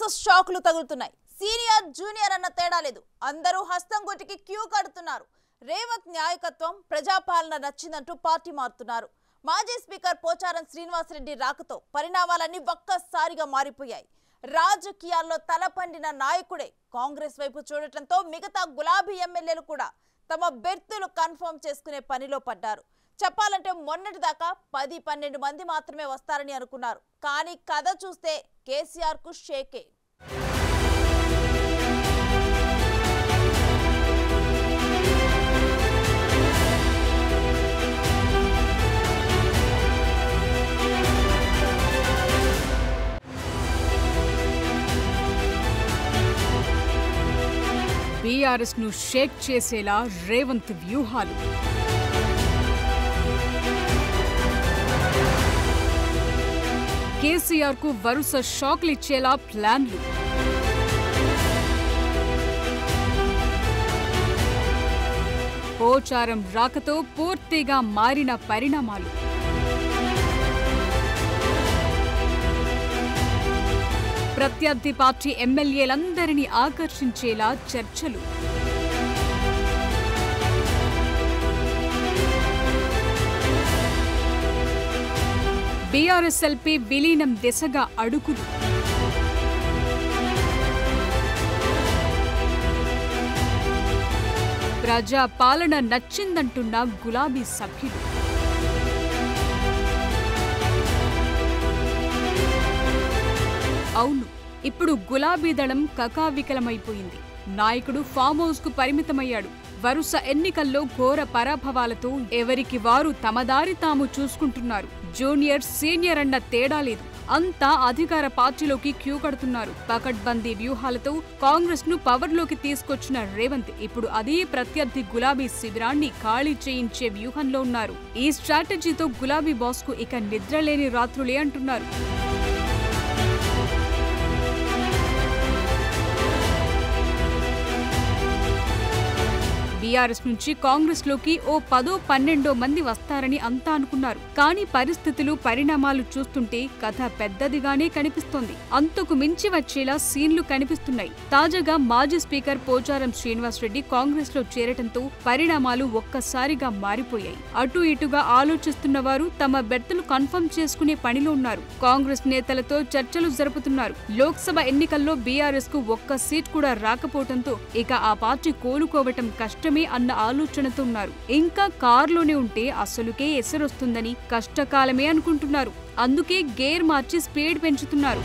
షాకులు తగులుతున్నాయి senior junior అన్న తేడా లేదు అందరూ హస్తం గుటికి క్యూ కడుతున్నారు రేవంత్ నాయకత్వం ప్రజాపాలన నచ్చిందంటూ పార్టీ మారుతున్నారు మాజీ స్పీకర్ పోచారం శ్రీనివాసరెడ్డి రాకతో పరిణామాలన్నీ ఒక్కసారిగా మారిపోయాయి రాజకీయాల్లో తలపండిన నాయకుడే కాంగ్రెస్ వైపు చూడటంతో మిగతా గులాబీ ఎమ్మెల్యేలు కూడా తమ బెర్తులు కన్ఫర్మ్ చేసుకునే పనిలో పడ్డారు చెప్పాలంటే మొన్నటిదాకా పది పన్నెండు మంది మాత్రమే వస్తారని అనుకున్నారు కానీ కథ చూస్తే కేసీఆర్ కు షేకే బీఆర్ఎస్ ను షేక్ చేసేలా రేవంత్ వ్యూహాలు కేసీఆర్ కు వరుస షాక్లు ఇచ్చేలా ప్లాన్లు పోచారం రాకతో పూర్తిగా మారిన పరిణామాలు ప్రత్యర్థి పార్టీ ఎమ్మెల్యేలందరినీ ఆకర్షించేలా చర్చలు బీఆర్ఎస్ఎల్పీ విలీనం దిశగా అడుగులు ప్రజా పాలన నచ్చిందంటున్న గులాబీ సభ్యులు అవును ఇప్పుడు గులాబీ దళం కకావికలమైపోయింది నాయకుడు ఫామ్ హౌస్ కు పరిమితమయ్యాడు వరుస ఎన్నికల్లో ఘోర పరాభవాలతో ఎవరికి వారు తమ దారి తాము చూసుకుంటున్నారు జూనియర్ సీనియర్ అన్న తేడా లేదు అంతా అధికార పార్టీలోకి క్యూ కడుతున్నారు పకడ్బందీ వ్యూహాలతో కాంగ్రెస్ ను పవర్ లోకి తీసుకొచ్చిన రేవంత్ ఇప్పుడు అదే ప్రత్యర్థి గులాబీ శిబిరాన్ని ఖాళీ చేయించే వ్యూహంలో ఉన్నారు ఈ స్ట్రాటజీతో గులాబీ బాస్ కు ఇక నిద్రలేని రాత్రులే అంటున్నారు బీఆర్ఎస్ నుంచి కాంగ్రెస్ లోకి ఓ పదో పన్నెండో మంది వస్తారని అంతా అనుకున్నారు కానీ పరిస్థితులు పరిణామాలు చూస్తుంటే కథ పెద్దదిగానే కనిపిస్తోంది అంతకు మించి వచ్చేలా సీన్లు కనిపిస్తున్నాయి తాజాగా మాజీ స్పీకర్ పోచారం శ్రీనివాసరెడ్డి కాంగ్రెస్ లో చేరటంతో పరిణామాలు ఒక్కసారిగా మారిపోయాయి అటు ఇటుగా ఆలోచిస్తున్న వారు తమ బెర్తలు కన్ఫర్మ్ చేసుకునే పనిలో ఉన్నారు కాంగ్రెస్ నేతలతో చర్చలు జరుపుతున్నారు లోక్సభ ఎన్నికల్లో బీఆర్ఎస్ కు ఒక్క సీట్ కూడా రాకపోవడంతో ఇక ఆ పార్టీ కోలుకోవటం కష్టమే అన్న ఆలోచనతో ఉన్నారు ఇంకా కారులోనే ఉంటే అసలుకే ఎసరొస్తుందని కష్టకాలమే అనుకుంటున్నారు అందుకే గేర్ మార్చి స్పీడ్ పెంచుతున్నారు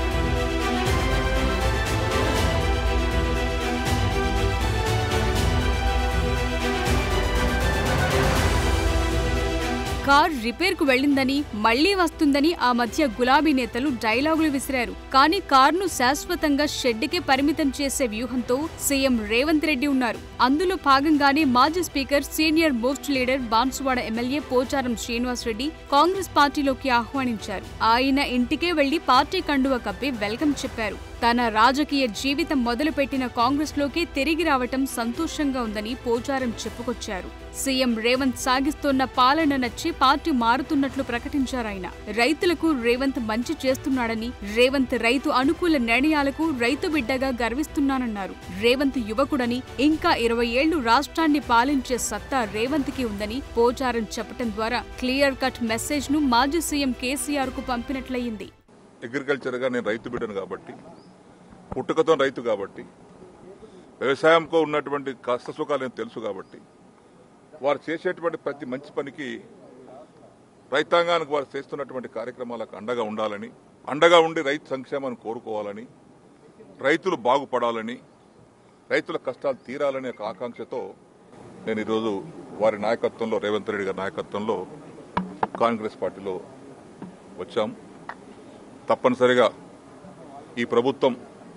కార్ రిపేర్ కు వెళ్ళిందని మళ్లీ వస్తుందని ఆ మధ్య గులాబీ నేతలు డైలాగులు విసిరారు కానీ కార్ను శాశ్వతంగా షెడ్డుకే పరిమితం చేసే వ్యూహంతో సీఎం రేవంత్ రెడ్డి ఉన్నారు అందులో భాగంగానే మాజీ speaker senior most leader Banswada MLA Pocharam Srinivas Reddy Congress పార్టీలోకి ఆహ్వానించారు ఆయన ఇంటికే వెళ్లి పార్టీ కండువ కప్పి వెల్కమ్ చెప్పారు తన రాజకీయ జీవితం మొదలుపెట్టిన కాంగ్రెస్ లోకి తిరిగి రావటం సంతోషంగా ఉందని పోచారం చెప్పుకొచ్చారు సీఎం రేవంత్ సాగిస్తోన్న పాలన నచ్చి పార్టీ మారుతున్నట్లు ప్రకటించారాయన రైతులకు రేవంత్ మంచి చేస్తున్నాడని రేవంత్ రైతు అనుకూల నిర్ణయాలకు రైతు బిడ్డగా గర్విస్తున్నానన్నారు రేవంత్ యువకుడని ఇంకా ఇరవై ఏళ్లు రాష్ట్రాన్ని పాలించే సత్తా రేవంత్ కి ఉందని పోచారం చెప్పటం ద్వారా క్లియర్ కట్ మెసేజ్ ను మాజీ సీఎం కేసీఆర్ కు పంపినట్లయింది అగ్రికల్చర్గా నేను రైతు బిడ్డను కాబట్టి పుట్టుకతో రైతు కాబట్టి వ్యవసాయంతో ఉన్నటువంటి కష్ట సుఖాలు నేను తెలుసు కాబట్టి వారు చేసేటువంటి ప్రతి మంచి పనికి రైతాంగానికి వారు చేస్తున్నటువంటి కార్యక్రమాలకు అండగా ఉండాలని అండగా ఉండి రైతు సంక్షేమాన్ని కోరుకోవాలని రైతులు బాగుపడాలని రైతుల కష్టాలు తీరాలనే ఒక ఆకాంక్షతో నేను ఈరోజు వారి నాయకత్వంలో రేవంత్ రెడ్డి గారి నాయకత్వంలో కాంగ్రెస్ పార్టీలో వచ్చాం తప్పనిసరిగా ఈ ప్రభుత్వం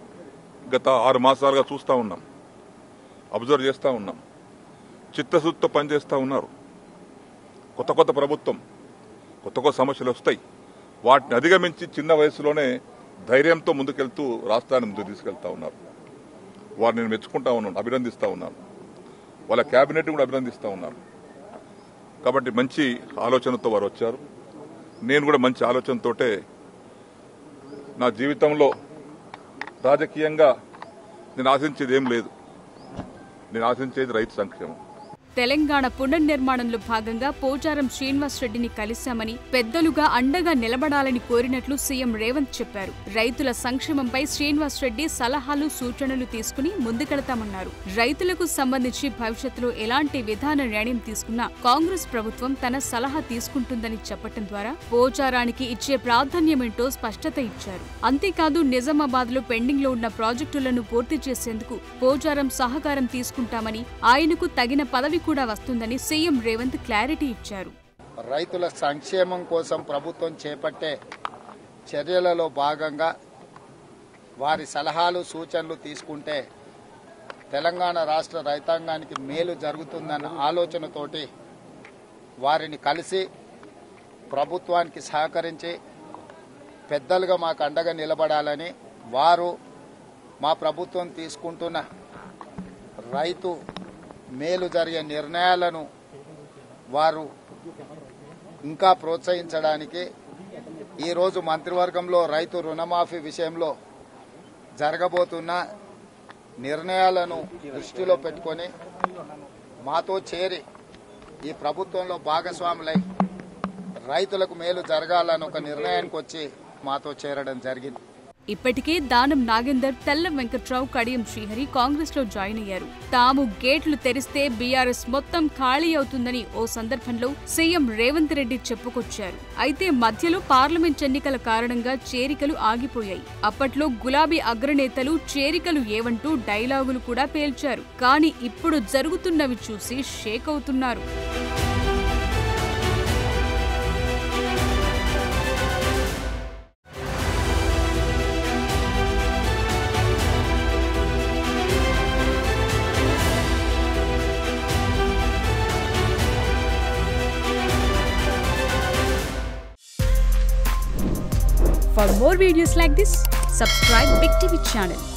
గత ఆరు మాసాలుగా చూస్తూ ఉన్నాం అబ్జర్వ్ చేస్తూ ఉన్నాం చిత్తశుద్ధితో పనిచేస్తూ ఉన్నారు కొత్త కొత్త ప్రభుత్వం కొత్త కొత్త సమస్యలు వస్తాయి వాటిని అధిగమించి చిన్న వయసులోనే ధైర్యంతో ముందుకెళ్తూ రాష్ట్రాన్ని ముందుకు తీసుకెళ్తా ఉన్నారు వారిని నేను మెచ్చుకుంటా ఉన్నాను అభినందిస్తా ఉన్నాను వాళ్ళ కేబినెట్ కూడా అభినందిస్తా ఉన్నాను కాబట్టి మంచి ఆలోచనతో వారు వచ్చారు నేను కూడా మంచి ఆలోచనతోటే నా జీవితంలో రాజకీయంగా నేను ఆశించేది ఏం లేదు నేను ఆశించేది రైతు సంక్షేమం తెలంగాణ పునర్నిర్మాణంలో భాగంగా పోచారం శ్రీనివాస్ రెడ్డిని కలిశామని పెద్దలుగా అండగా నిలబడాలని కోరినట్లు సీఎం రేవంత్ చెప్పారు రైతుల సంక్షేమంపై శ్రీనివాస్ రెడ్డి సలహాలు సూచనలు తీసుకుని ముందుకెళతామన్నారు రైతులకు సంబంధించి భవిష్యత్తులో ఎలాంటి విధాన నిర్ణయం తీసుకున్నా కాంగ్రెస్ ప్రభుత్వం తన సలహా తీసుకుంటుందని చెప్పటం ద్వారా పోచారానికి ఇచ్చే ప్రాధాన్యమేంటో స్పష్టత ఇచ్చారు అంతేకాదు నిజామాబాద్ లో పెండింగ్ లో ఉన్న ప్రాజెక్టులను పూర్తి చేసేందుకు పోచారం సహకారం తీసుకుంటామని ఆయనకు తగిన పదవి కూడా వస్తుందని సీఎం రేవంత్ క్లారిటీ ఇచ్చారు రైతుల సంక్షేమం కోసం ప్రభుత్వం చేపట్టే చర్యలలో భాగంగా వారి సలహాలు సూచనలు తీసుకుంటే తెలంగాణ రాష్ట్ర రైతాంగానికి మేలు జరుగుతుందన్న ఆలోచనతోటి వారిని కలిసి ప్రభుత్వానికి సహకరించి పెద్దలుగా మాకు అండగా నిలబడాలని వారు మా ప్రభుత్వం తీసుకుంటున్న రైతు మేలు జరిగే నిర్ణయాలను వారు ఇంకా ప్రోత్సహించడానికి ఈరోజు మంత్రివర్గంలో రైతు రుణమాఫీ విషయంలో జరగబోతున్న నిర్ణయాలను దృష్టిలో పెట్టుకొని మాతో చేరి ఈ ప్రభుత్వంలో భాగస్వాములై రైతులకు మేలు జరగాలని ఒక నిర్ణయానికి వచ్చి మాతో చేరడం జరిగింది ఇప్పటికే దానం నాగేందర్ తెల్ల వెంకట్రావు కడియం శ్రీహరి కాంగ్రెస్ లో జాయిన్ అయ్యారు తాము గేట్లు తెరిస్తే బీఆర్ఎస్ మొత్తం ఖాళీ అవుతుందని ఓ సందర్భంలో సీఎం రేవంత్ రెడ్డి చెప్పుకొచ్చారు అయితే మధ్యలో పార్లమెంట్ ఎన్నికల కారణంగా చేరికలు ఆగిపోయాయి అప్పట్లో గులాబీ అగ్రనేతలు చేరికలు ఏవంటూ డైలాగులు కూడా పేల్చారు కానీ ఇప్పుడు జరుగుతున్నవి చూసి షేక్ అవుతున్నారు For more videos like this, subscribe Big TV channel